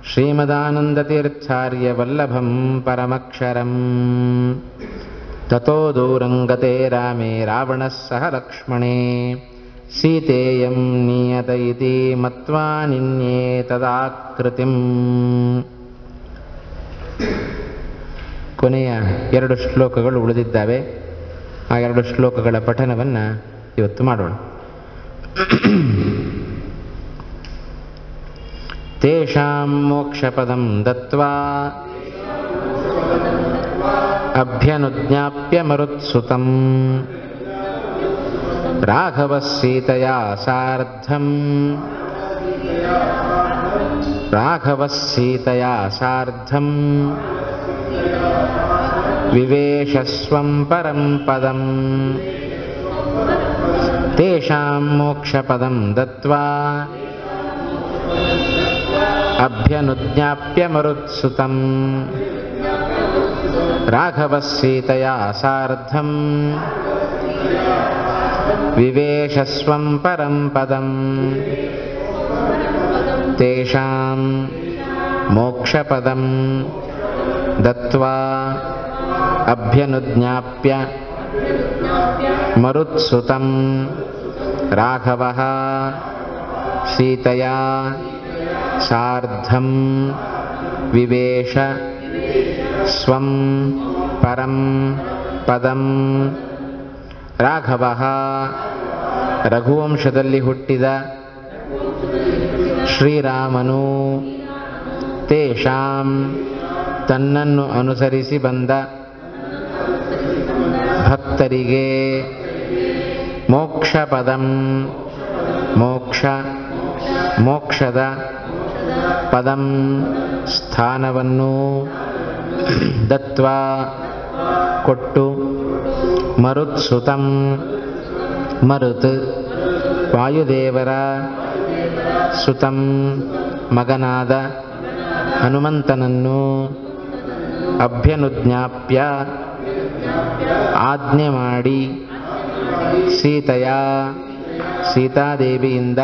श्रीमदानन्दतीर्थार्यवल्लभं परमक्षरम् ततो दूरं गते रामे रावणः सह लक्ष्मणे सीतेयं नीयत इति मत्वा निन्ये तदाकृतिम् ಕೊನೆಯ ಎರಡು ಶ್ಲೋಕಗಳು ಉಳಿದಿದ್ದಾವೆ ಆ ಎರಡು ಶ್ಲೋಕಗಳ ಪಠನವನ್ನು ಇವತ್ತು ಮಾಡೋಣ ತೇಷಾಂ ಮೋಕ್ಷಪದಂ ದತ್ವಾ ಅಭ್ಯನುಜ್ಞಾಪ್ಯ ಮರುತ್ಸುತಂ ರಾಘವ ಸೀತೆಯ ಸಾರ್ಧಂ ರಾಘವ ಸೀತೆಯ ಸಾರ್ಧಂ ವಿವೇಶಸ್ವಂ ಪರಂ ಪದಂ ತೇಷಾಂ ಮೋಕ್ಷಪದಂ ದತ್ವಾ ಅಭ್ಯನುಜ್ಞಾಪ್ಯ ಮರುತ್ಸುತಂ ರಾಘವः ಸೀತೆಯ ಸಾರ್ಧಂ ವಿವೇಶಸ್ವಂ ಪರಂ ಪದಂ ತೇಷಾಂ ಮೋಕ್ಷಪದಂ ದತ್ವಾ ಅಭ್ಯನುಜ್ಞಾಪ್ಯ ಮರುತ್ಸುತಂ ರಾಘವः ಸೀತೆಯ ಸಾರ್ಧಂ ವಿವೇಶ ಸ್ವಂ ಪರಂ ಪದಂ ರಾಘವ ರಘುವಂಶದಲ್ಲಿ ಹುಟ್ಟಿದ ಶ್ರೀರಾಮನು ತೇಷಾಂ ತನ್ನನ್ನು ಅನುಸರಿಸಿ ಬಂದ ಭಕ್ತರಿಗೆ ಮೋಕ್ಷ ಪದಂ ಮೋಕ್ಷ ಮೋಕ್ಷದ ಪದಂ ಸ್ಥಾನವನ್ನು ದತ್ವಾ ಕೊಟ್ಟು ಮರುತ್ಸುತಂ ಮರುತ್ ವಾಯುದೇವರ ಸುತಂ ಮಗನಾದ ಹನುಮಂತನನ್ನು ಅಭ್ಯನುಜ್ಞಾಪ್ಯ ಆಜ್ಞೆ ಮಾಡಿ ಸೀತೆಯ ಸೀತಾದೇವಿಯಿಂದ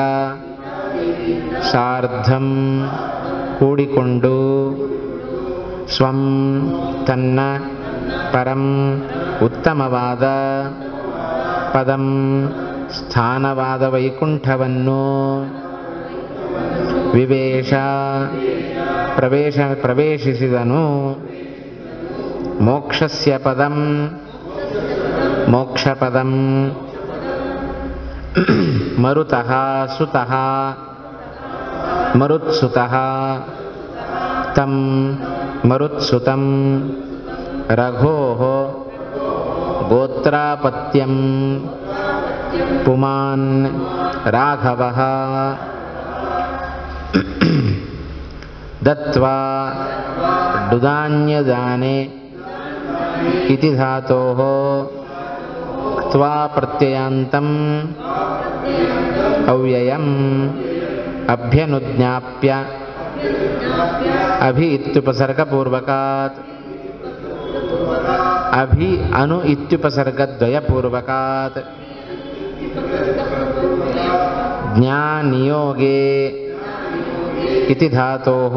ಸಾರ್ಧಂ ಕೂಡಿಕೊಂಡು ಸ್ವಂ ತನ್ನ ಪರಂ ಉತ್ತಮವಾದ ಪದಂ ಸ್ಥಾನವಾದ ವೈಕುಂಠವನ್ನು ವಿವೇಶ ಪ್ರವೇಶ ಪ್ರವೇಶಿಸಿದನು ಮೋಕ್ಷಸ್ಯ ಪದಂ ಮೋಕ್ಷಪದಂ ಮರುತಃ ಸುತಃ ಮರುತ್ಸುತಃ तं मरुत्सुतं रघोः गोत्रापत्यं पुमान् राघवः दत्वा डुदान्यदाने इति धातोः क्त्वा प्रत्ययान्तम् अव्ययम् अभ्यनुज्ञाप्य अभि इत्युपसर्गपूर्वकात् अभि अनु इत्युपसर्गद्वयपूर्वकात् ज्ञानियोगे इति धातोः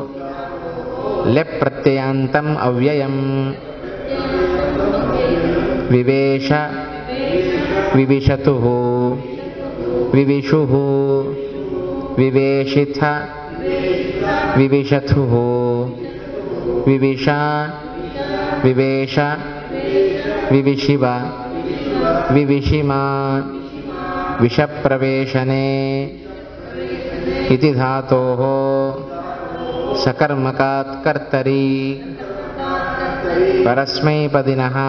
लेप् प्रत्ययान्तम् अव्ययम् विवेश विविशतुः विविशुः विवेशिथ विविशथुः विविशा विवेश विविशिव विविशिमा विषप्रवेशने इति धातोः सकर्मकात् कर्तरी परस्मैपदिनः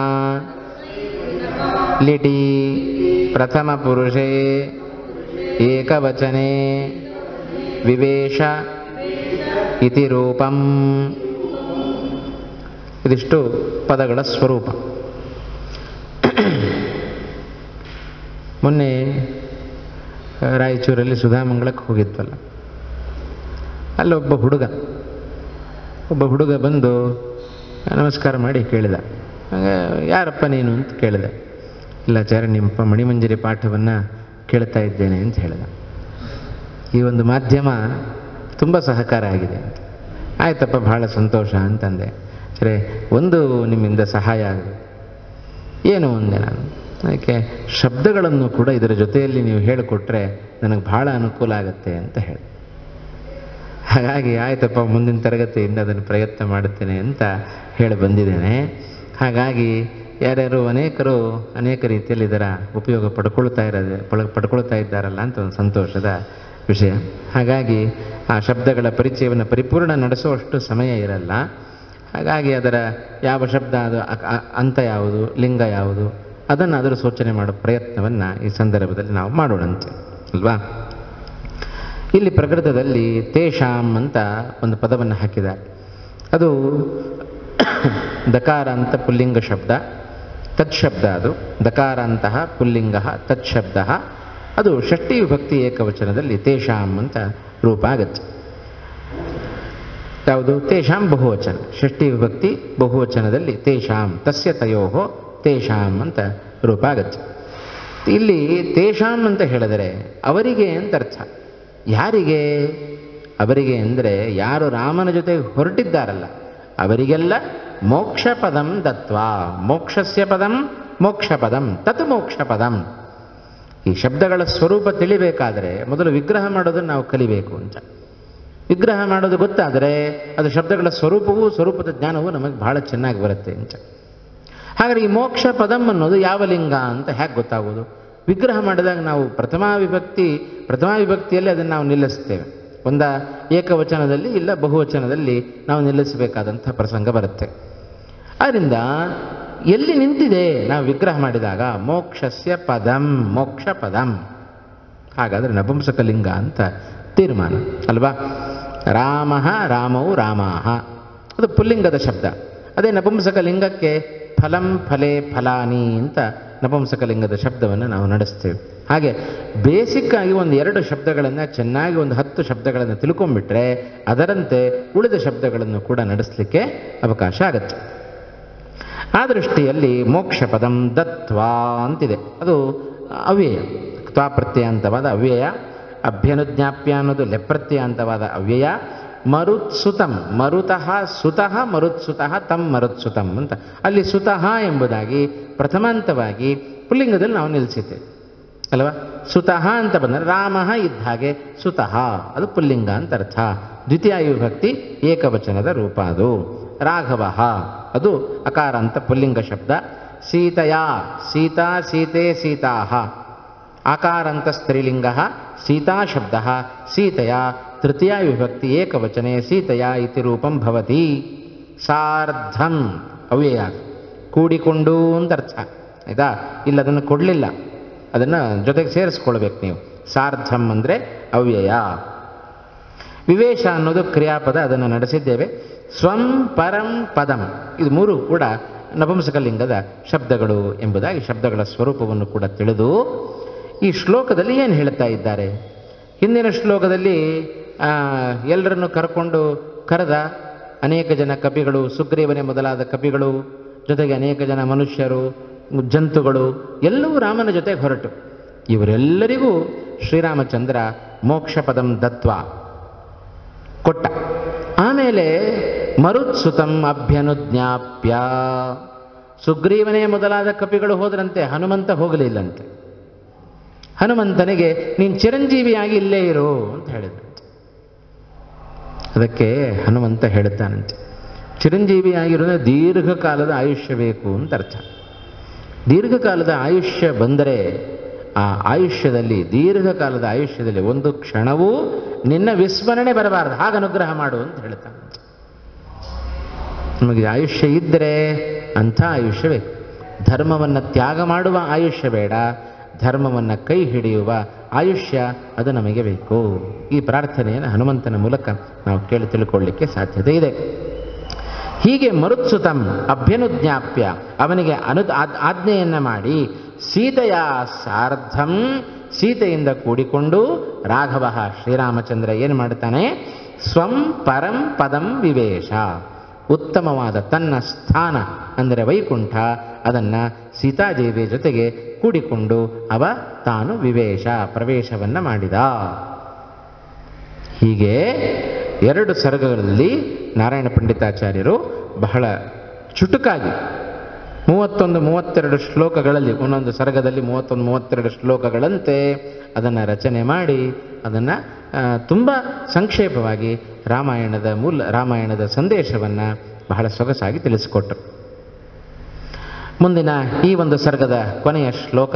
लिटि प्रथमपुरुषे एकवचने ವಿವೇಶ ಇತಿ ರೂಪಂ ಇದಿಷ್ಟು ಪದಗಳ ಸ್ವರೂಪ ಮೊನ್ನೆ ರಾಯಚೂರಲ್ಲಿ ಸುಧಾಮಂಗಳಕ್ಕೆ ಹೋಗಿದ್ವಲ್ಲ ಅಲ್ಲೊಬ್ಬ ಹುಡುಗ ಒಬ್ಬ ಹುಡುಗ ಬಂದು ನಮಸ್ಕಾರ ಮಾಡಿ ಕೇಳಿದ ಹಾಗೆ ಯಾರಪ್ಪ ನೀನು ಅಂತ ಕೇಳಿದೆ ಇಲ್ಲ ಆಚಾರ್ಯ ನಿಮ್ಮಪ್ಪ ಮಣಿಮಂಜರಿ ಪಾಠವನ್ನು ಕೇಳ್ತಾ ಇದ್ದೇನೆ ಅಂತ ಹೇಳಿದ ಈ ಒಂದು ಮಾಧ್ಯಮ ತುಂಬ ಸಹಕಾರ ಆಗಿದೆ ಅಂತ ಆಯ್ತಪ್ಪ ಬಹಳ ಸಂತೋಷ ಅಂತಂದೆ ಸರಿ ಒಂದು ನಿಮ್ಮಿಂದ ಸಹಾಯ ಆಗಲಿ ಏನು ಅಂದೆ ನಾನು ಅದಕ್ಕೆ ಶಬ್ದಗಳನ್ನು ಕೂಡ ಇದರ ಜೊತೆಯಲ್ಲಿ ನೀವು ಹೇಳಿಕೊಟ್ರೆ ನನಗೆ ಬಹಳ ಅನುಕೂಲ ಆಗುತ್ತೆ ಅಂತ ಹೇಳಿ ಹಾಗಾಗಿ ಆಯ್ತಪ್ಪ ಮುಂದಿನ ತರಗತಿಯಿಂದ ಅದನ್ನು ಪ್ರಯತ್ನ ಮಾಡುತ್ತೇನೆ ಅಂತ ಹೇಳಿ ಬಂದಿದ್ದೇನೆ ಹಾಗಾಗಿ ಯಾರ್ಯಾರು ಅನೇಕರು ಅನೇಕ ರೀತಿಯಲ್ಲಿ ಇದರ ಉಪಯೋಗ ಪಡ್ಕೊಳ್ತಾ ಇರೋದು ಪಡ ಪಡ್ಕೊಳ್ತಾ ಇದ್ದಾರಲ್ಲ ಅಂತ ಒಂದು ಸಂತೋಷದ ವಿಷಯ ಹಾಗಾಗಿ ಆ ಶಬ್ದಗಳ ಪರಿಚಯವನ್ನು ಪರಿಪೂರ್ಣ ನಡೆಸುವಷ್ಟು ಸಮಯ ಇರಲ್ಲ ಹಾಗಾಗಿ ಅದರ ಯಾವ ಶಬ್ದ ಅದು ಅ- ಅ- ಅಂತ ಯಾವುದು ಲಿಂಗ ಯಾವುದು ಅದನ್ನು ಅದರ ಸೂಚನೆ ಮಾಡೋ ಪ್ರಯತ್ನವನ್ನು ಈ ಸಂದರ್ಭದಲ್ಲಿ ನಾವು ಮಾಡೋಣಂತೆ ಅಲ್ವಾ ಇಲ್ಲಿ ಪ್ರಕೃತದಲ್ಲಿ ತೇಷಾಂ ಅಂತ ಒಂದು ಪದವನ್ನು ಹಾಕಿದ್ದಾರೆ ಅದು ದಕಾರ ಅಂತ ಪುಲ್ಲಿಂಗ ಶಬ್ದ ತತ್ಶಬ್ದ ಅದು ದಕಾರಾಂತಹ ಪುಲ್ಲಿಂಗ ತತ್ಶಬ್ದ ಅದು ಷಷ್ಠಿ ವಿಭಕ್ತಿ ಏಕವಚನದಲ್ಲಿ ತೇಷಾಂ ಅಂತ ರೂಪ ಆಗತ್ತೆ ಯಾವುದು ತೇಷಾಂ ಬಹುವಚನ ಷಷ್ಠಿ ವಿಭಕ್ತಿ ಬಹುವಚನದಲ್ಲಿ ತೇಷಾಂ ತಸ್ಯ ತಯೋ ತೇಷಾಂ ಅಂತ ರೂಪ ಆಗತ್ತೆ ಇಲ್ಲಿ ತೇಷಾಂ ಅಂತ ಹೇಳಿದರೆ ಅವರಿಗೆ ಅಂತ ಅರ್ಥ ಯಾರಿಗೆ ಅವರಿಗೆ ಅಂದರೆ ಯಾರು ರಾಮನ ಜೊತೆ ಹೊರಟಿದ್ದಾರಲ್ಲ ಅವರಿಗೆಲ್ಲ ಮೋಕ್ಷ ಪದಂ ದತ್ವಾ ಮೋಕ್ಷಸ್ಯ ಪದಂ ಮೋಕ್ಷ ಪದಂ ತತ್ ಮೋಕ್ಷ ಪದಂ ಈ ಶಬ್ದಗಳ ಸ್ವರೂಪ ತಿಳಿಬೇಕಾದರೆ ಮೊದಲು ವಿಗ್ರಹ ಮಾಡೋದನ್ನು ನಾವು ಕಲಿಬೇಕು ಅಂತ ವಿಗ್ರಹ ಮಾಡೋದು ಗೊತ್ತಾದರೆ ಅದು ಶಬ್ದಗಳ ಸ್ವರೂಪವೂ ಸ್ವರೂಪದ ಜ್ಞಾನವೂ ನಮಗೆ ಬಹಳ ಚೆನ್ನಾಗಿ ಬರುತ್ತೆ ಅಂತ ಹಾಗಾದ್ರೆ ಈ ಮೋಕ್ಷ ಪದಂ ಅನ್ನೋದು ಯಾವ ಲಿಂಗ ಅಂತ ಹೇಗೆ ಗೊತ್ತಾಗೋದು ವಿಗ್ರಹ ಮಾಡಿದಾಗ ನಾವು ಪ್ರಥಮಾ ವಿಭಕ್ತಿ ಪ್ರಥಮಾ ವಿಭಕ್ತಿಯಲ್ಲಿ ಅದನ್ನು ನಾವು ನಿಲ್ಲಿಸ್ತೇವೆ ಒಂದ ಏಕವಚನದಲ್ಲಿ ಇಲ್ಲ ಬಹುವಚನದಲ್ಲಿ ನಾವು ನಿಲ್ಲಿಸಬೇಕಾದಂಥ ಪ್ರಸಂಗ ಬರುತ್ತೆ ಆದ್ದರಿಂದ ಎಲ್ಲಿ ನಿಂತಿದೆ ನಾವು ವಿಗ್ರಹ ಮಾಡಿದಾಗ ಮೋಕ್ಷಸ್ಯ ಪದಂ ಮೋಕ್ಷ ಪದಂ ಹಾಗಾದರೆ ನಪುಂಸಕಲಿಂಗ ಅಂತ ತೀರ್ಮಾನ ಅಲ್ವಾ ರಾಮ ರಾಮವು ರಾಮಾಹ ಅದು ಪುಲ್ಲಿಂಗದ ಶಬ್ದ ಅದೇ ನಪುಂಸಕಲಿಂಗಕ್ಕೆ ಫಲಂ ಫಲೆ ಫಲಾನಿ ಅಂತ ನಪುಂಸಕಲಿಂಗದ ಶಬ್ದವನ್ನು ನಾವು ನಡೆಸ್ತೇವೆ ಹಾಗೆ ಬೇಸಿಕ್ ಆಗಿ ಒಂದು ಎರಡು ಶಬ್ದಗಳನ್ನು ಚೆನ್ನಾಗಿ ಒಂದು ಹತ್ತು ಶಬ್ದಗಳನ್ನು ತಿಳ್ಕೊಂಡ್ಬಿಟ್ರೆ ಅದರಂತೆ ಉಳಿದ ಶಬ್ದಗಳನ್ನು ಕೂಡ ನಡೆಸಲಿಕ್ಕೆ ಅವಕಾಶ ಆಗತ್ತೆ ಆ ದೃಷ್ಟಿಯಲ್ಲಿ ಮೋಕ್ಷ ಪದಂ ದತ್ವಾ ಅಂತಿದೆ ಅದು ಅವ್ಯಯ ತ್ವಾಪ್ರತ್ಯಯಾಂತವಾದ ಅವ್ಯಯ ಅಭ್ಯನುಜ್ಞಾಪ್ಯ ಅನ್ನೋದು ಲೆಪ್ರತ್ಯಯಾಂತವಾದ ಅವ್ಯಯ ಮರುತ್ಸುತಂ ಮರುತಃ ಸುತಃ ಮರುತ್ಸುತಃ ತಂ ಮರುತ್ಸುತಂ ಅಂತ ಅಲ್ಲಿ ಸುತಃ ಎಂಬುದಾಗಿ ಪ್ರಥಮಾಂತವಾಗಿ ಪುಲ್ಲಿಂಗದಲ್ಲಿ ನಾವು ನಿಲ್ಲಿಸಿದ್ದೇವೆ ಅಲ್ವಾ ಸುತಃ ಅಂತ ಬಂದರೆ ರಾಮ ಇದ್ದ ಹಾಗೆ ಸುತಃ ಅದು ಪುಲ್ಲಿಂಗ ಅಂತ ಅರ್ಥ ದ್ವಿತೀಯ ವಿಭಕ್ತಿ ಏಕವಚನದ ರೂಪ ಅದು ರಾಘವ ಅದು ಅಕಾರ ಅಂತ ಪುಲ್ಲಿಂಗ ಶಬ್ದ ಸೀತೆಯ ಸೀತಾ ಸೀತೆ ಸೀತಾಹ ಆಕಾರಂತ ಸ್ತ್ರೀಲಿಂಗ ಸೀತಾ ಶಬ್ದ ಸೀತೆಯ ತೃತೀಯ ವಿಭಕ್ತಿ ಏಕವಚನೆ ಸೀತೆಯ ಇತಿ ರೂಪಂ ಭವತಿ ಸಾರ್ಧಂ ಅವ್ಯಯ ಕೂಡಿಕೊಂಡು ಅಂತ ಅರ್ಥ ಆಯ್ತಾ ಇಲ್ಲ ಅದನ್ನು ಕೊಡಲಿಲ್ಲ ಅದನ್ನು ಜೊತೆಗೆ ಸೇರಿಸ್ಕೊಳ್ಬೇಕು ನೀವು ಸಾರ್ಧಂ ಅಂದರೆ ಅವ್ಯಯ ವಿವೇಶ ಅನ್ನೋದು ಕ್ರಿಯಾಪದ ಅದನ್ನು ನಡೆಸಿದ್ದೇವೆ ಸ್ವಂ ಪರಂ ಪದಂ ಇದು ಮೂರು ಕೂಡ ನಪುಂಸಕಲಿಂಗದ ಶಬ್ದಗಳು ಎಂಬುದಾಗಿ ಶಬ್ದಗಳ ಸ್ವರೂಪವನ್ನು ಕೂಡ ತಿಳಿದು ಈ ಶ್ಲೋಕದಲ್ಲಿ ಏನು ಹೇಳ್ತಾ ಇದ್ದಾರೆ ಹಿಂದಿನ ಶ್ಲೋಕದಲ್ಲಿ ಆ, ಎಲ್ಲರನ್ನು ಕರ್ಕೊಂಡು ಕರೆದ ಅನೇಕ ಜನ ಕಪಿಗಳು ಸುಗ್ರೀವನೇ ಮೊದಲಾದ ಕಪಿಗಳು ಜೊತೆಗೆ ಅನೇಕ ಜನ ಮನುಷ್ಯರು ಜಂತುಗಳು ಎಲ್ಲವೂ ರಾಮನ ಜೊತೆಗೆ ಹೊರಟು ಇವರೆಲ್ಲರಿಗೂ ಶ್ರೀರಾಮಚಂದ್ರ ಮೋಕ್ಷ ಪದಂ ದತ್ವ ಕೊಟ್ಟ ಆಮೇಲೆ ಮರುತ್ಸುತಂ ಅಭ್ಯನುಜ್ಞಾಪ್ಯ ಸುಗ್ರೀವನೇ ಮೊದಲಾದ ಕಪಿಗಳು ಹೋದ್ರಂತೆ ಹನುಮಂತ ಹೋಗಲಿಲ್ಲಂತೆ ಹನುಮಂತನಿಗೆ ನೀನು ಚಿರಂಜೀವಿಯಾಗಿ ಇಲ್ಲೇ ಇರು ಅಂತ ಹೇಳಿದಂತೆ ಅದಕ್ಕೆ ಹನುಮಂತ ಹೇಳುತ್ತಾನಂತೆ ಚಿರಂಜೀವಿಯಾಗಿರೋದ್ರೆ ದೀರ್ಘಕಾಲದ ಆಯುಷ್ಯ ಬೇಕು ಅಂತ ಅರ್ಥ ದೀರ್ಘಕಾಲದ ಆಯುಷ್ಯ ಬಂದರೆ ಆ ಆಯುಷ್ಯದಲ್ಲಿ ದೀರ್ಘಕಾಲದ ಆಯುಷ್ಯದಲ್ಲಿ ಒಂದು ಕ್ಷಣವೂ ನಿನ್ನ ವಿಸ್ಮರಣೆ ಬರಬಾರದು ಹಾಗೆ ಅನುಗ್ರಹ ಮಾಡು ಅಂತ ಹೇಳ್ತಾನಂತೆ ನಮಗೆ ಆಯುಷ್ಯ ಇದ್ದರೆ ಅಂಥ ಆಯುಷ್ಯ ಬೇಕು ಧರ್ಮವನ್ನು ತ್ಯಾಗ ಮಾಡುವ ಆಯುಷ್ಯ ಬೇಡ ಧರ್ಮವನ್ನು ಕೈ ಹಿಡಿಯುವ ಆಯುಷ್ಯ ಅದು ನಮಗೆ ಬೇಕು ಈ ಪ್ರಾರ್ಥನೆಯನ್ನು ಹನುಮಂತನ ಮೂಲಕ ನಾವು ಕೇಳಿ ತಿಳ್ಕೊಳ್ಳಿಕ್ಕೆ ಸಾಧ್ಯತೆ ಇದೆ ಹೀಗೆ ಮರುತ್ಸುತಂ ಅಭ್ಯನುಜ್ಞಾಪ್ಯ ಅವನಿಗೆ ಅನು ಆದ್- ಆಜ್ಞೆಯನ್ನ ಮಾಡಿ ಸೀತೆಯ ಸಾರ್ಧಂ ಸೀತೆಯಿಂದ ಕೂಡಿಕೊಂಡು ರಾಘವ ಶ್ರೀರಾಮಚಂದ್ರ ಏನು ಮಾಡ್ತಾನೆ ಸ್ವಂ ಪರಂ ಪದಂ ವಿವೇಶ ಉತ್ತಮವಾದ ತನ್ನ ಸ್ಥಾನ ಅಂದರೆ ವೈಕುಂಠ ಅದನ್ನು ಸೀತಾದೇವಿಯ ಜೊತೆಗೆ ಕೂಡಿಕೊಂಡು ಅವ ತಾನು ವಿವೇಶ ಪ್ರವೇಶವನ್ನು ಮಾಡಿದ ಹೀಗೆ ಎರಡು ಸರ್ಗಗಳಲ್ಲಿ ನಾರಾಯಣ ಪಂಡಿತಾಚಾರ್ಯರು ಬಹಳ ಚುಟುಕಾಗಿ ಮೂವತ್ತೊಂದು ಮೂವತ್ತೆರಡು ಶ್ಲೋಕಗಳಲ್ಲಿ ಒಂದೊಂದು ಸರ್ಗದಲ್ಲಿ ಮೂವತ್ತೊಂದು ಮೂವತ್ತೆರಡು ಶ್ಲೋಕಗಳಂತೆ ಅದನ್ನು ರಚನೆ ಮಾಡಿ ಅದನ್ನು ತುಂಬ ಸಂಕ್ಷೇಪವಾಗಿ ರಾಮಾಯಣದ ಮೂಲ ರಾಮಾಯಣದ ಸಂದೇಶವನ್ನು ಬಹಳ ಸೊಗಸಾಗಿ ತಿಳಿಸಿಕೊಟ್ಟರು ಮುಂದಿನ ಈ ಒಂದು ಸರ್ಗದ ಕೊನೆಯ ಶ್ಲೋಕ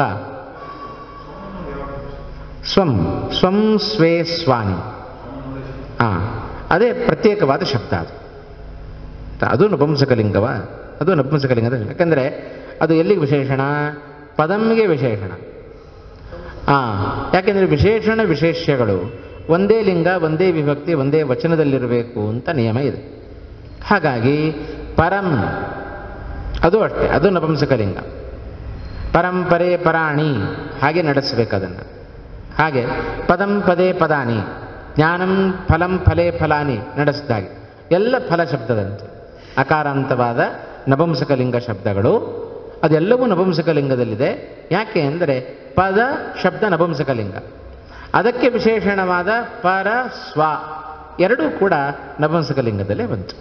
ಸ್ವಂ ಸ್ವಂ ಸ್ವೇ ಸ್ವಾನಿ ಹಾಂ ಅದೇ ಪ್ರತ್ಯೇಕವಾದ ಶಬ್ದ ಅದು ಅದು ನಪುಂಸಕಲಿಂಗವ ಅದು ನಪುಂಸಕಲಿಂಗದ ಯಾಕಂದರೆ ಅದು ಎಲ್ಲಿಗೆ ವಿಶೇಷಣ ಪದಂಗೆ ವಿಶೇಷಣ ಹಾಂ ಯಾಕೆಂದರೆ ವಿಶೇಷಣ ವಿಶೇಷ್ಯಗಳು ಒಂದೇ ಲಿಂಗ ಒಂದೇ ವಿಭಕ್ತಿ ಒಂದೇ ವಚನದಲ್ಲಿರಬೇಕು ಅಂತ ನಿಯಮ ಇದೆ ಹಾಗಾಗಿ ಪರಂ ಅದು ಅಷ್ಟೇ ಅದು ನಪುಂಸಕಲಿಂಗ ಪರಂಪರೆ ಪರಾಣಿ ಹಾಗೆ ನಡೆಸಬೇಕು ಅದನ್ನು ಹಾಗೆ ಪದಂ ಪದೇ ಪದಾನಿ ಜ್ಞಾನಂ ಫಲಂ ಫಲೇ ಫಲಾನಿ ನಡೆಸಿದಾಗೆ ಎಲ್ಲ ಫಲ ಶಬ್ದದಂತೆ ಅಕಾರಾಂತವಾದ ನಪುಂಸಕಲಿಂಗ ಶಬ್ದಗಳು ಅದೆಲ್ಲವೂ ನಪುಂಸಕಲಿಂಗದಲ್ಲಿದೆ ಯಾಕೆ ಅಂದರೆ ಪದ ಶಬ್ದ ನಪುಂಸಕಲಿಂಗ ಅದಕ್ಕೆ ವಿಶೇಷಣವಾದ ಪರ ಸ್ವ ಎರಡೂ ಕೂಡ ನಪುಂಸಕಲಿಂಗದಲ್ಲೇ ಬಂತು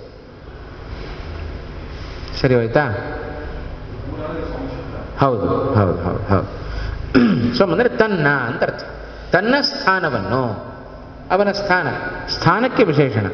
ಸರಿ ಹೋಯ್ತಾ ಹೌದು ಹೌದು ಹೌದು ಹೌದು ಸೊ ಅಂದರೆ ತನ್ನ ಅಂತ ಅರ್ಥ ತನ್ನ ಸ್ಥಾನವನ್ನು ಅವನ ಸ್ಥಾನ ಸ್ಥಾನಕ್ಕೆ ವಿಶೇಷಣ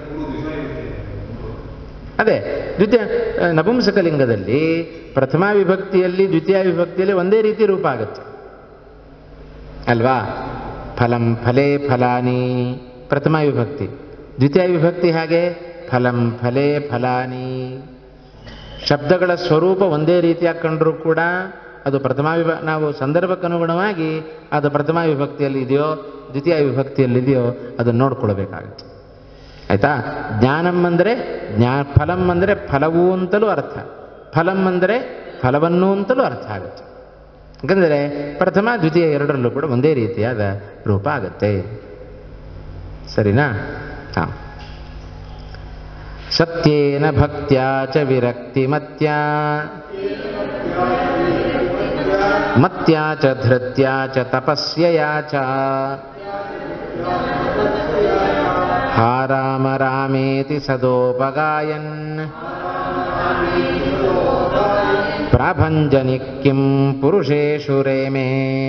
ಅದೇ ದ್ವಿತೀಯ ನಪುಂಸಕಲಿಂಗದಲ್ಲಿ ಪ್ರಥಮ ವಿಭಕ್ತಿಯಲ್ಲಿ ದ್ವಿತೀಯ ವಿಭಕ್ತಿಯಲ್ಲಿ ಒಂದೇ ರೀತಿ ರೂಪ ಆಗುತ್ತೆ ಅಲ್ವಾ ಫಲಂ ಫಲೇ ಫಲಾನಿ ಪ್ರಥಮ ವಿಭಕ್ತಿ ದ್ವಿತೀಯ ವಿಭಕ್ತಿ ಹಾಗೆ ಫಲಂ ಫಲೇ ಫಲಾನಿ ಶಬ್ದಗಳ ಸ್ವರೂಪ ಒಂದೇ ರೀತಿಯಾಗಿ ಕಂಡರೂ ಕೂಡ ಅದು ಪ್ರಥಮ ವಿಭ ನಾವು ಸಂದರ್ಭಕ್ಕನುಗುಣವಾಗಿ ಅದು ಪ್ರಥಮ ವಿಭಕ್ತಿಯಲ್ಲಿ ಇದೆಯೋ ದ್ವಿತೀಯ ವಿಭಕ್ತಿಯಲ್ಲಿದೆಯೋ ಅದನ್ನು ನೋಡ್ಕೊಳ್ಬೇಕಾಗುತ್ತೆ ಆಯಿತಾ ಜ್ಞಾನಂ ಅಂದರೆ ಜ್ಞಾ ಫಲಂ ಅಂದರೆ ಫಲವೂ ಅಂತಲೂ ಅರ್ಥ ಫಲಂ ಅಂದರೆ ಫಲವನ್ನೂ ಅಂತಲೂ ಅರ್ಥ ಆಗುತ್ತೆ ಯಾಕಂದರೆ ಪ್ರಥಮ ದ್ವಿತೀಯ ಎರಡರಲ್ಲೂ ಕೂಡ ಒಂದೇ ರೀತಿಯಾದ ರೂಪ ಆಗುತ್ತೆ ಸರಿನಾ ಹಾಂ ಸತ್ಯೇನ ಭಕ್ತ್ಯಾ ಚ ವಿರಕ್ತಿ ಮತ್ಯಾ ಮತ್ಯಾ ಚ ಧೃತ್ಯಾ ಚ ತಪಸ್ಯಯಾ ಚ ಹಾ ರಾಮ ರಾಮೇತಿ ಸದೋಪಗಾಯನ್ ಪ್ರಾಭಂಜನಿ ಕಿಂ ಪುರುಷೇಷು ರೇಮೇ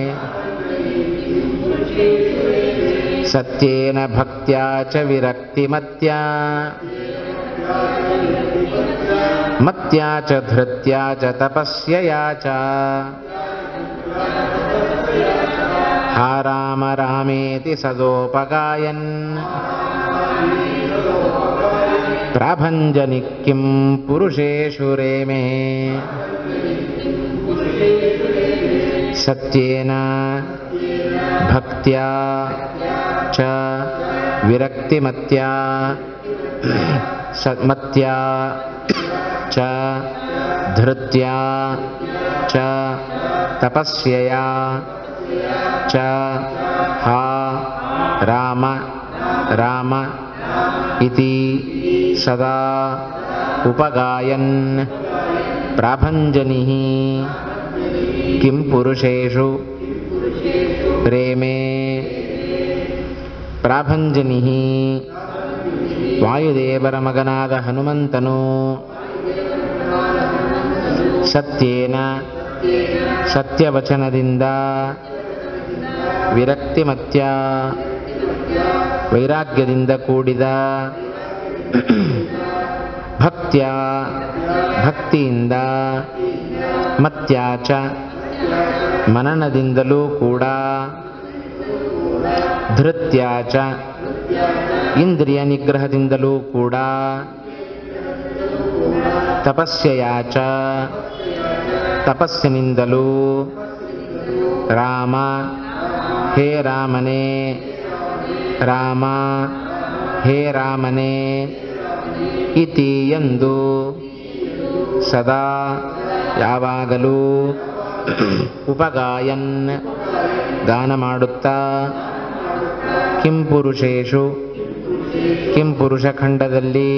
ಸತ್ಯೇನ ಭಕ್ತ್ಯಾ ಚ ವಿರಕ್ತಿ ಮತ್ಯಾ ಮತ್ಯಾ ಚ ಧೃತ್ಯಾ ಚ ತಪಸ್ಯಯಾ ಚ ಹಾ ರಾಮ ರಾಮೇತಿ ಸದೋಪಗಾಯನ್ ಪ್ರಾಭಂಜನಿ ಕಿಂ ಪುರುಷೇಷು ರೇಮೇ ಸತ್ಯೇನ ಭಕ್ತ್ಯಾ ಚ ವಿರಕ್ತಿಮತ್ಯಾ ಸ ಮತ್ಯಾ ಚ ಧೃತ್ಯಾ ಚ ತಪಸ್ಯಯಾ ಚ ಹಾ ರಾಮ ರಾಮ ಇತಿ ಸದಾ ಉಪಗಾಯನ್ ಪ್ರಾಭಂಜನಿ ಕಿಂ ಪುರುಷೇಷು ರೇಮೇ ಪ್ರಾಭಂಜನಿ ವಾಯುದೇವರ ಮಗನಾದ ಹನುಮಂತನು ಸತ್ಯೇನ ಸತ್ಯವಚನದಿಂದ ವಿರಕ್ತಿಮತ್ಯ ವೈರಾಗ್ಯದಿಂದ ಕೂಡಿದ ಭಕ್ತ್ಯ ಭಕ್ತಿಯಿಂದ ಮತ್ಯಾಚ ಮನನದಿಂದಲೂ ಕೂಡ ಧೃತ್ಯಾಚ ಇಂದ್ರಿಯ ನಿಗ್ರಹದಿಂದಲೂ ಕೂಡ ತಪಸ್ಯಯಾಚ ತಪಸ್ಸಿನಿಂದಲೂ ರಾಮ ಹೇ ರಾಮನೇ ರಾಮ ಹೇ ರಾಮನೇ ಇತಿ ಎಂದು ಸದಾ ಯಾವಾಗಲೂ ಉಪಗಾಯನ್ ಗಾನ ಮಾಡುತ್ತಾ ಕಿಂ ಪುರುಷೇಷು ಕಿಂ ಪುರುಷ ಖಂಡದಲ್ಲಿ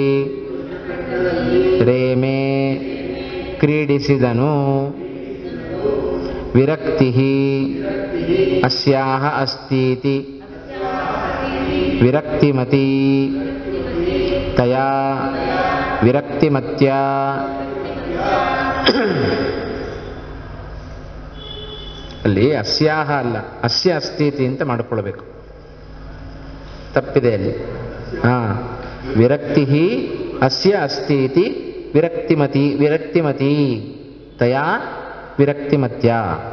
ರೇಮೆ ಕ್ರೀಡಿಸಿದನು ವಿರಕ್ತಿ ಅಸ್ಯಾಹ ಅಸ್ತೀತಿ ವಿರಕ್ತಿಮತಿ ತಯಾ ವಿರಕ್ತಿಮತ್ಯ ಅಲ್ಲಿ ಅಸ್ಯಾಹ ಅಲ್ಲ ಅಸ್ಯ ಅಸ್ಥಿತಿ ಅಂತ ಮಾಡಿಕೊಳ್ಬೇಕು ತಪ್ಪಿದೆ ಅಲ್ಲಿ ಹಾ ವಿರಕ್ತಿ ಅಸ್ಯ ಅಸ್ತಿ ಇತಿ ವಿರಕ್ತಿಮತಿ ವಿರಕ್ತಿಮತಿ ತಯಾ ವಿರಕ್ತಿಮತ್ಯ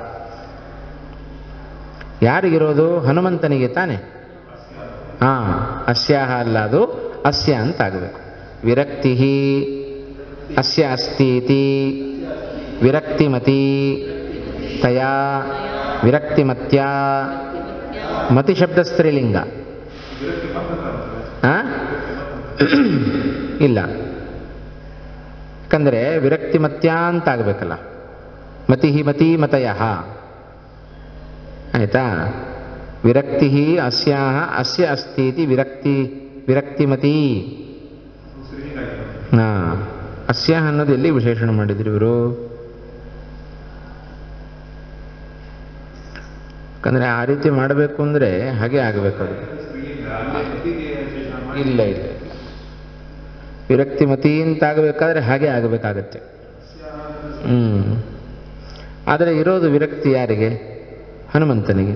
ಯಾರಿಗಿರೋದು ಹನುಮಂತನಿಗೆ ತಾನೆ ಹಾ ಅಸ್ಯಾಹ ಅಲ್ಲ ಅದು ಅಸ್ಯ ಅಂತ ಆಗಬೇಕು ವಿರಕ್ತಿ ಅಸ್ಯ ಅಸ್ತಿ ಇತಿ ವಿರಕ್ತಿಮತಿ ತಯಾ ವಿರಕ್ತಿಮತ್ಯ ಮತಿ ಶಬ್ದ ಸ್ತ್ರೀಲಿಂಗ ಆ? ಇಲ್ಲ ಯಾಕಂದ್ರೆ ವಿರಕ್ತಿಮತ್ಯ ಅಂತ ಆಗಬೇಕಲ್ಲ ಮತಿ ಮತಿ ಮತಯ ಆಯ್ತಾ ವಿರಕ್ತಿ ಅಸ್ಯಾಹ ಅಸ್ಯ ಅಸ್ತಿ ಇತಿ ವಿರಕ್ತಿ ವಿರಕ್ತಿಮತಿ ಹಾ ಅಸ್ಯಾಹ ಅನ್ನೋದು ಎಲ್ಲಿ ವಿಶೇಷಣ ಮಾಡಿದ್ರು ಇವರು ಯಾಕಂದ್ರೆ ಆ ರೀತಿ ಮಾಡಬೇಕು ಅಂದ್ರೆ ಹಾಗೆ ಆಗಬೇಕು ಅದು ಇಲ್ಲ ಇಲ್ಲ ಇಲ್ಲ ವಿರಕ್ತಿ ಮತಿ ಅಂತ ಆಗಬೇಕಾದ್ರೆ ಹಾಗೆ ಆಗಬೇಕಾಗತ್ತೆ ಹ್ಮ್ ಆದರೆ ಇರೋದು ವಿರಕ್ತಿ ಯಾರಿಗೆ ಹನುಮಂತನಿಗೆ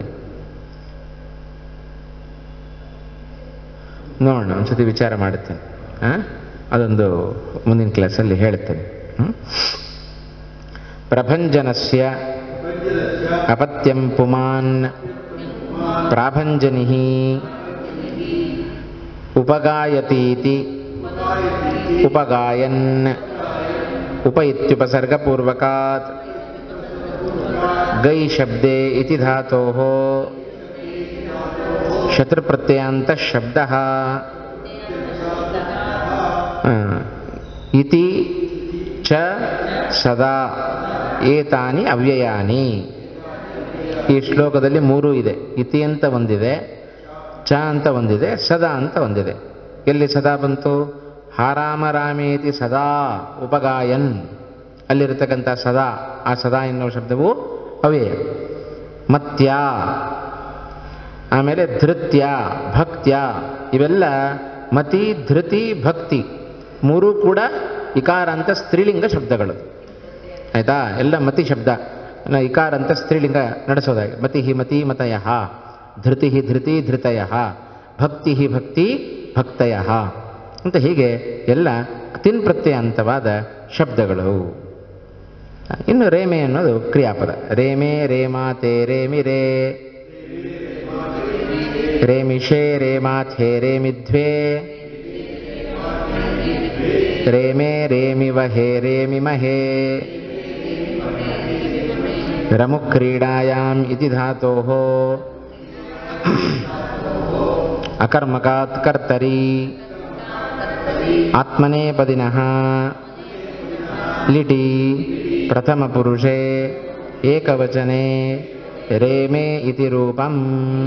ನೋಡೋಣ ಒಂದ್ಸತಿ ವಿಚಾರ ಮಾಡುತ್ತೇನೆ ಆ? ಅದೊಂದು ಮುಂದಿನ ಕ್ಲಾಸಲ್ಲಿ ಹೇಳ್ತೇನೆ ಹ್ಮ್? ಪ್ರಭಂಜನಸ್ಯ ಅಪತ್ಯಂ ಪುಮಾನ್ ಪ್ರಾಭಂಜನಿ ಉಪಗಾಯತೀತಿ ಉಪಗಾಯನ್ ಉಪ ಇತ್ಯುಪಸರ್ಗಪೂರ್ವಕಾತ್ ಗೈ ಶಬ್ದೆ ಇತಿ ಧಾತೋಃ ಶತ್ರುಪ್ರತ್ಯಯಾಂತ ಶಬ್ದ ಇತಿ ಚ ಸದಾ ಏತಾನಿ ಅವ್ಯಯಾನಿ ಈ ಶ್ಲೋಕದಲ್ಲಿ ಮೂರು ಇದೆ ಇತಿ ಅಂತ ಒಂದಿದೆ ಚ ಅಂತ ಒಂದಿದೆ ಸದಾ ಅಂತ ಒಂದಿದೆ ಎಲ್ಲಿ ಸದಾ ಬಂತು ಹಾರಾಮ ರಾಮೇತಿ ಸದಾ ಉಪಗಾಯನ್ ಅಲ್ಲಿರತಕ್ಕಂಥ ಸದಾ ಆ ಸದಾ ಎನ್ನುವ ಶಬ್ದವು ಅವ್ಯಯ ಮತ್ಯ ಆಮೇಲೆ ಧೃತ್ಯ ಭಕ್ತ್ಯ ಇವೆಲ್ಲ ಮತಿ ಧೃತಿ ಭಕ್ತಿ ಮೂರೂ ಕೂಡ ಇಕಾರ ಅಂತ ಸ್ತ್ರೀಲಿಂಗ ಶಬ್ದಗಳು ಆಯ್ತಾ ಎಲ್ಲ ಮತಿ ಶಬ್ದ ನ ಇಕಾರ ಅಂತ ಸ್ತ್ರೀಲಿಂಗ ನಡೆಸೋದಾಗಿ ಮತಿ ಮತಿ ಮತಯ ಧೃತಿ ಧೃತಿ ಧೃತಯ ಭಕ್ತಿ ಭಕ್ತಿ ಭಕ್ತಯ ಅಂತ ಹೀಗೆ ಎಲ್ಲ ತಿನ್ ಪ್ರತ್ಯಯಾಂತವಾದ ಶಬ್ದಗಳು ಇನ್ನು ರೇಮೆ ಅನ್ನೋದು ಕ್ರಿಯಾಪದ ರೇಮೆ ರೇಮಾತೆ ರೇಮಿ ರೇ ರೇಮಿಷೇ ರೇಮಾಥೇ ರೇಮಿಧ್ವೇ ರೇಮೆ ರೇಮಿವ ಹೇ ರೇಮಿಮಹೇ ರಮುಕ್ರೀಡಾಯಾಮ್ ಇತಿ ಧಾತೋಃ ಅಕರ್ಮಕಾತ್ ಕರ್ತರಿ ಆತ್ಮನೇಪದಿನಃ ಲಿಟಿ ಪ್ರಥಮಪುರುಷೇ ಏಕವಚನೆ ರೇಮೆ ಇತಿ ರೂಪಂ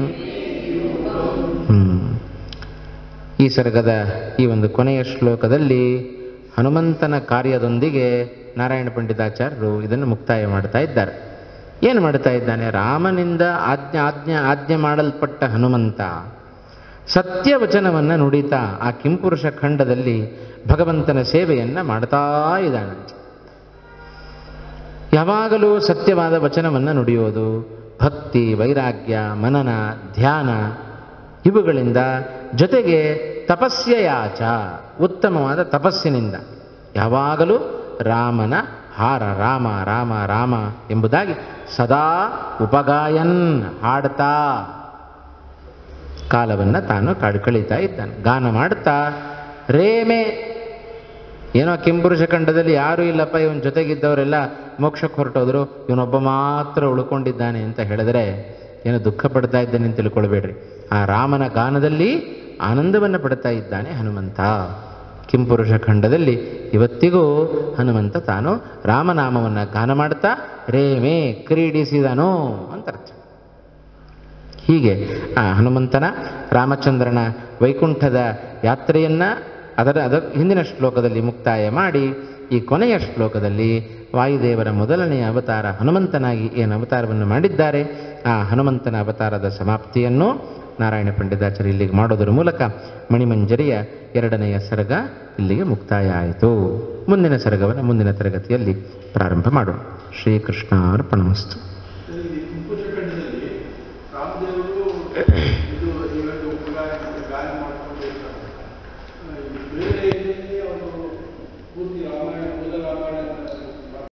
ಹ್ಮ್. ಈ ಸರ್ಗದ ಈ ಒಂದು ಕೊನೆಯ ಶ್ಲೋಕದಲ್ಲಿ ಹನುಮಂತನ ಕಾರ್ಯದೊಂದಿಗೆ ನಾರಾಯಣ ಪಂಡಿತಾಚಾರ್ಯರು ಇದನ್ನು ಮುಕ್ತಾಯ ಮಾಡ್ತಾ ಇದ್ದಾರೆ ಏನು ಮಾಡ್ತಾ ಇದ್ದಾನೆ ರಾಮನಿಂದ ಆಜ್ಞೆ ಆಜ್ಞೆ ಆಜ್ಞೆ ಮಾಡಲ್ಪಟ್ಟ ಹನುಮಂತ ಸತ್ಯವಚನವನ್ನು ನುಡಿತಾ ಆ ಕಿಂಪುರುಷ ಖಂಡದಲ್ಲಿ ಭಗವಂತನ ಸೇವೆಯನ್ನ ಮಾಡ್ತಾ ಇದ್ದಾನಂತೆ ಯಾವಾಗಲೂ ಸತ್ಯವಾದ ವಚನವನ್ನು ನುಡಿಯೋದು ಭಕ್ತಿ ವೈರಾಗ್ಯ ಮನನ ಧ್ಯಾನ ಇವುಗಳಿಂದ ಜೊತೆಗೆ ತಪಸ್ಯಯಾಚ ಉತ್ತಮವಾದ ತಪಸ್ಸಿನಿಂದ ಯಾವಾಗಲೂ ರಾಮನ ಹಾರ ರಾಮ ರಾಮ ರಾಮ ಎಂಬುದಾಗಿ ಸದಾ ಉಪಗಾಯನ್ ಹಾಡ್ತಾ ಕಾಲವನ್ನು ತಾನು ಕಾಡು ಕಳೀತಾ ಇದ್ದಾನೆ ಗಾನ ಮಾಡ್ತಾ ರೇಮೆ ಏನೋ ಕಿಂಪುರುಷ ಖಂಡದಲ್ಲಿ ಯಾರೂ ಇಲ್ಲಪ್ಪ ಇವನ ಜೊತೆಗಿದ್ದವರೆಲ್ಲ ಮೋಕ್ಷಕ್ಕೆ ಹೊರಟೋದ್ರು ಇವನೊಬ್ಬ ಮಾತ್ರ ಉಳ್ಕೊಂಡಿದ್ದಾನೆ ಅಂತ ಹೇಳಿದ್ರೆ ಏನೋ ದುಃಖ ಪಡ್ತಾ ಇದ್ದಾನೆ ಅಂತ ತಿಳ್ಕೊಳ್ಬೇಡ್ರಿ ಆ ರಾಮನ ಗಾನದಲ್ಲಿ ಆನಂದವನ್ನು ಪಡ್ತಾ ಇದ್ದಾನೆ ಹನುಮಂತ ಕಿಂಪುರುಷ ಖಂಡದಲ್ಲಿ ಇವತ್ತಿಗೂ ಹನುಮಂತ ತಾನು ರಾಮನಾಮವನ್ನು ಗಾನ ಮಾಡ್ತಾ ರೇಮೆ ಕ್ರೀಡಿಸಿದನು ಅಂತ ಅರ್ಥ ಹೀಗೆ ಆ ಹನುಮಂತನ ರಾಮಚಂದ್ರನ ವೈಕುಂಠದ ಯಾತ್ರೆಯನ್ನ ಅದರ ಅದರ ಹಿಂದಿನ ಶ್ಲೋಕದಲ್ಲಿ ಮುಕ್ತಾಯ ಮಾಡಿ ಈ ಕೊನೆಯ ಶ್ಲೋಕದಲ್ಲಿ ವಾಯುದೇವರ ಮೊದಲನೆಯ ಅವತಾರ ಹನುಮಂತನಾಗಿ ಏನು ಅವತಾರವನ್ನು ಮಾಡಿದ್ದಾರೆ ಆ ಹನುಮಂತನ ಅವತಾರದ ಸಮಾಪ್ತಿಯನ್ನು ನಾರಾಯಣ ಪಂಡಿತಾಚಾರ್ಯ ಇಲ್ಲಿಗೆ ಮಾಡೋದರ ಮೂಲಕ ಮಣಿಮಂಜರಿಯ ಎರಡನೆಯ ಸರ್ಗ ಇಲ್ಲಿಗೆ ಮುಕ್ತಾಯ ಆಯಿತು ಮುಂದಿನ ಸರ್ಗವನ್ನು ಮುಂದಿನ ತರಗತಿಯಲ್ಲಿ ಪ್ರಾರಂಭ ಮಾಡೋಣ ಶ್ರೀಕೃಷ್ಣಾರ್ಪಣಮಸ್ತು ಈ ಕುಂಕುಶಖಂಡದಲ್ಲಿ ರಾಮದೇವರು ಇದು ಇವೆರಡು ಉಪಗಾಯ ಮತ್ತು ಗಾಯ ಮಾಡ್ಕೊಂಡು ಇರ್ತಾರೆ ಆ, ಈ ಬೇರೆ ಎಲ್ಲೆಲ್ಲಿ ಅವರು ಪೂರ್ತಿ ರಾಮಾಯಣ